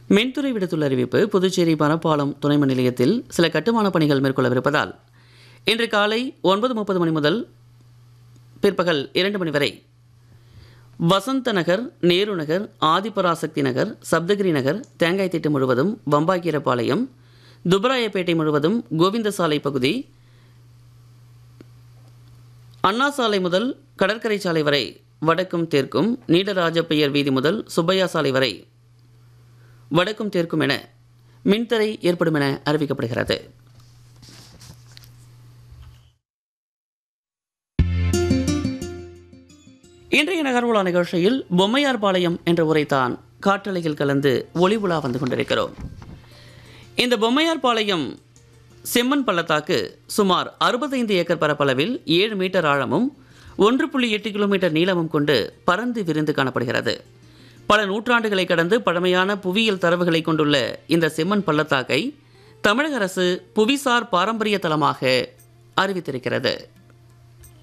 மின்துறை விடுத்துள்ள அறிவிப்பு புதுச்சேரி பரப்பாலம் துணை மின் நிலையத்தில் சில கட்டுமான பணிகள் மேற்கொள்ளவிருப்பதால் இன்று காலை ஒன்பது முப்பது மணி முதல் பிற்பகல் இரண்டு மணி வரை வசந்த நகர் நேரு நகர் ஆதிபராசக்தி நகர் சப்தகிரி நகர் தேங்காய் திட்டு முழுவதும் வம்பாக்கீரப்பாளையம் துபராயப்பேட்டை முழுவதும் கோவிந்த சாலை பகுதி அண்ணா சாலை முதல் கடற்கரை சாலை வரை வடக்கும் தெற்கும் நீடராஜப்பையர் வீதி முதல் சுப்பையா சாலை வரை வடக்கும் தெற்கும் என மின்தடை ஏற்படும் என அறிவிக்கப்படுகிறது இன்றைய நகர்வுலா நிகழ்ச்சியில் பொம்மையார் பாளையம் என்ற உரைத்தான் காற்றலையில் கலந்து ஒளி உலா வந்து கொண்டிருக்கிறோம் இந்த பொம்மையார் பாளையம் செம்மண் பள்ளத்தாக்கு சுமார் அறுபத்தைந்து ஏக்கர் பரப்பளவில் ஏழு மீட்டர் ஆழமும் ஒன்று புள்ளி எட்டு கிலோமீட்டர் நீளமும் கொண்டு பறந்து விரிந்து காணப்படுகிறது பல நூற்றாண்டுகளை கடந்து பழமையான புவியியல் தரவுகளை கொண்டுள்ள இந்த செம்மண் பள்ளத்தாக்கை தமிழக அரசு புவிசார் பாரம்பரிய தலமாக அறிவித்திருக்கிறது